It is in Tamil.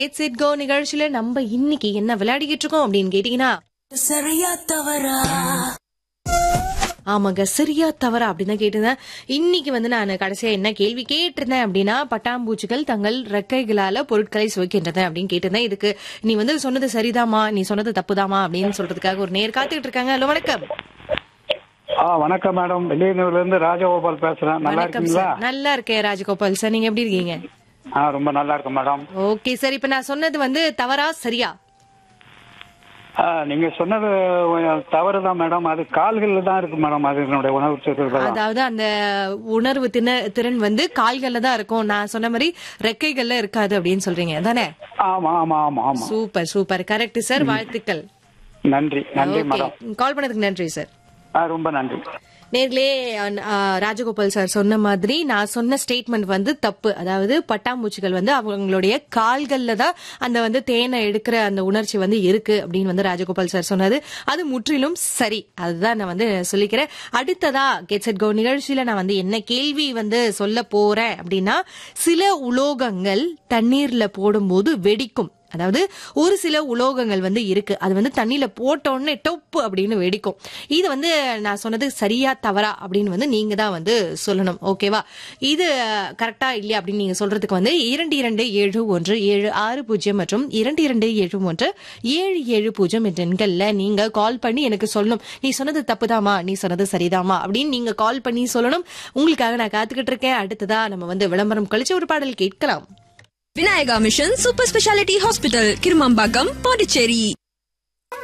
இட்ஸ் இட் கோ நிகழ்ச்சியில நம்ம இன்னைக்கு என்ன விளையாடிக்கிட்டு இருக்கோம் அப்படின்னு கேட்டீங்கன்னா சரியா தவறா ஆமாங்க சரியா தவறா அப்படின்னு தான் கேட்டிருந்தேன் இன்னைக்கு வந்து நான் கடைசியா என்ன கேள்வி கேட்டிருந்தேன் அப்படின்னா பட்டாம்பூச்சிகள் தங்கள் ரெக்கைகளால பொருட்களை சுவைக்கின்றன அப்படின்னு கேட்டிருந்தேன் இதுக்கு நீ வந்து சொன்னது சரிதாமா நீ சொன்னது தப்புதாமா அப்படின்னு சொல்றதுக்காக ஒரு நேர் காத்துக்கிட்டு இருக்காங்க ஹலோ வணக்கம் ஆ வணக்கம் மேடம் வெளியூர்ல இருந்து ராஜகோபால் பேசுறேன் நல்லா வணக்கம் இருக்கீங்களா சார் நல்லா இருக்கேன் ராஜகோபால் சார் நீங்க எப்படி இருக்கீங்க ஆ ரொம்ப நல்லா இருக்கும் மேடம் ஓகே சார் இப்ப நான் சொன்னது வந்து தவறா சரியா ஆ, நீங்க சொன்னது தவறு தான் மேடம் அது கால்கள்ல தான் இருக்கு மேடம் அது என்னுடைய உணவு சுற்றுலா அதாவது அந்த உணர்வு தின- திறன் வந்து கால்கள்ல தான் இருக்கும் நான் சொன்ன மாதிரி ரெக்கைகள்ல இருக்காது அப்படின்னு சொல்றீங்க தானே ஆமா ஆமா ஆமா ஆமா சூப்பர் சூப்பர் கரெக்ட் சார் வாழ்த்துக்கள் நன்றி நன்றி மேடம் கால் பண்ணதுக்கு நன்றி சார் ஆ, ரொம்ப நன்றி நேர்களே அஹ், அஹ், ராஜகோபால் சார் சொன்ன மாதிரி நான் சொன்ன ஸ்டேட்மெண்ட் வந்து தப்பு அதாவது பட்டாம்பூச்சிகள் வந்து அவங்களுடைய கால்கள்ல தான் அந்த வந்து தேனை எடுக்கிற அந்த உணர்ச்சி வந்து இருக்கு அப்படின்னு வந்து ராஜகோபால் சார் சொன்னது அது முற்றிலும் சரி அதுதான் நான் வந்து சொல்லிக்கிறேன் அடுத்ததா கெட் செட் கோ நிகழ்ச்சியில நான் வந்து என்ன கேள்வி வந்து சொல்ல போறேன் அப்படின்னா சில உலோகங்கள் தண்ணீர்ல போடும்போது வெடிக்கும் அதாவது ஒரு சில உலோகங்கள் வந்து இருக்கு அது வந்து தண்ணியில போட்ட உடனே டொப்பு அப்படின்னு வெடிக்கும் இது வந்து நான் சொன்னது சரியா தவறா அப்படின்னு வந்து நீங்க தான் வந்து சொல்லணும் ஓகேவா இது கரெக்டா இல்லையா அப்படின்னு நீங்க சொல்றதுக்கு வந்து இரண்டு இரண்டு ஏழு ஒன்று ஏழு ஆறு பூஜ்ஜியம் மற்றும் இரண்டு இரண்டு ஏழு ஒன்று ஏழு ஏழு பூஜ்ஜியம் என்ற எண்கள்ல நீங்க கால் பண்ணி எனக்கு சொல்லணும் நீ சொன்னது தப்புதாமா நீ சொன்னது சரிதாமா அப்படின்னு நீங்க கால் பண்ணி சொல்லணும் உங்களுக்காக நான் காத்துக்கிட்டு இருக்கேன் அடுத்ததா நம்ம வந்து விளம்பரம் கழிச்சு ஒரு பாடல் கேட்கலாம் Vinayaka mission super speciality hospital Kirumampakkam Pondicherry